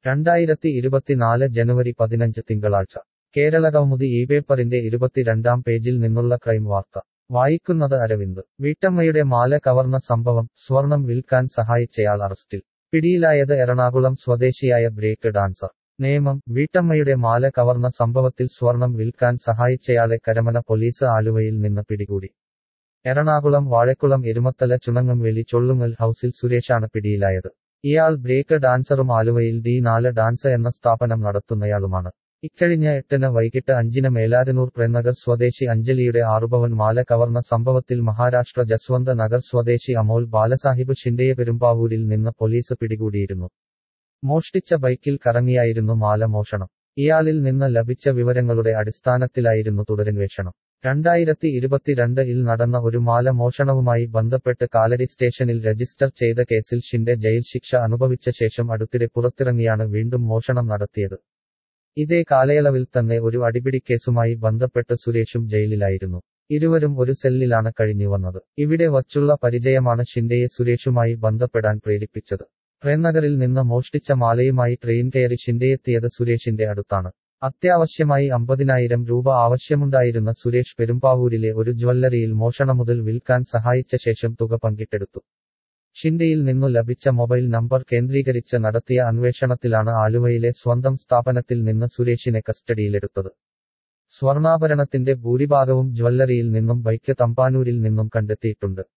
രണ്ടായിരത്തി ഇരുപത്തിനാല് ജനുവരി പതിനഞ്ച് തിങ്കളാഴ്ച കേരളകൗമുദി ഈ പേപ്പറിന്റെ ഇരുപത്തിരണ്ടാം പേജിൽ നിന്നുള്ള ക്രൈം വാർത്ത വായിക്കുന്നത് അരവിന്ദ് വീട്ടമ്മയുടെ മാല കവർന്ന സംഭവം സ്വർണം വിൽക്കാൻ സഹായിച്ചയാൾ അറസ്റ്റിൽ പിടിയിലായത് എറണാകുളം സ്വദേശിയായ ബ്രേക്ക് ഡാൻസർ നിയമം വീട്ടമ്മയുടെ മാല കവർന്ന സംഭവത്തിൽ സ്വർണം വിൽക്കാൻ സഹായിച്ചയാളെ കരമന പോലീസ് ആലുവയിൽ നിന്ന് പിടികൂടി എറണാകുളം വാഴക്കുളം എരുമത്തല ചുണങ്ങംവേലി ചൊള്ളുങ്ങൽ ഹൌസിൽ സുരേഷാണ് പിടിയിലായത് ഇയാൾ ബ്രേക്ക് ഡാൻസറും ആലുവയിൽ ഡി നാല് ഡാൻസ് എന്ന സ്ഥാപനം നടത്തുന്നയാളുമാണ് ഇക്കഴിഞ്ഞ എട്ടിന് വൈകിട്ട് അഞ്ചിന് മേലാരനൂർ പ്രനഗർ സ്വദേശി അഞ്ജലിയുടെ ആറുപവൻ മാല കവർന്ന സംഭവത്തിൽ മഹാരാഷ്ട്ര ജസ്വന്ത് നഗർ സ്വദേശി അമോൽ ബാലസാഹിബ് ഷിൻഡയെ പെരുമ്പാവൂരിൽ നിന്ന് പോലീസ് പിടികൂടിയിരുന്നു മോഷ്ടിച്ച ബൈക്കിൽ കറങ്ങിയായിരുന്നു മാല മോഷണം ഇയാളിൽ നിന്ന് ലഭിച്ച വിവരങ്ങളുടെ അടിസ്ഥാനത്തിലായിരുന്നു തുടരന്വേഷണം രണ്ടായിരത്തി ഇരുപത്തിരണ്ട് ഇൽ നടന്ന ഒരു മാല മോഷണവുമായി ബന്ധപ്പെട്ട് കാലടി സ്റ്റേഷനിൽ രജിസ്റ്റർ ചെയ്ത കേസിൽ ഷിൻഡെ ജയിൽ ശിക്ഷ അനുഭവിച്ച ശേഷം അടുത്തിടെ പുറത്തിറങ്ങിയാണ് വീണ്ടും മോഷണം നടത്തിയത് ഇതേ കാലയളവിൽ തന്നെ ഒരു അടിപിടിക്കേസുമായി ബന്ധപ്പെട്ട് സുരേഷും ജയിലിലായിരുന്നു ഇരുവരും ഒരു സെല്ലിലാണ് കഴിഞ്ഞുവന്നത് ഇവിടെ വച്ചുള്ള പരിചയമാണ് ഷിൻഡെയെ സുരേഷുമായി ബന്ധപ്പെടാൻ പ്രേരിപ്പിച്ചത് പ്രേംനഗറിൽ നിന്ന് മോഷ്ടിച്ച മാലയുമായി ട്രെയിൻ കയറി ഷിൻഡെയെത്തിയത് സുരേഷിന്റെ അടുത്താണ് അത്യാവശ്യമായി അമ്പതിനായിരം രൂപ ആവശ്യമുണ്ടായിരുന്ന സുരേഷ് പെരുമ്പാവൂരിലെ ഒരു ജ്വല്ലറിയിൽ മോഷണമുതൽ വിൽക്കാൻ സഹായിച്ച ശേഷം തുക പങ്കിട്ടെടുത്തു ഷിൻഡെയിൽ നിന്നു ലഭിച്ച മൊബൈൽ നമ്പർ കേന്ദ്രീകരിച്ച് നടത്തിയ അന്വേഷണത്തിലാണ് ആലുവയിലെ സ്വന്തം സ്ഥാപനത്തിൽ നിന്ന് സുരേഷിനെ കസ്റ്റഡിയിലെടുത്തത് സ്വർണ്ണാഭരണത്തിന്റെ ഭൂരിഭാഗവും ജ്വല്ലറിയിൽ നിന്നും ബൈക്ക് തമ്പാനൂരിൽ നിന്നും കണ്ടെത്തിയിട്ടുണ്ട്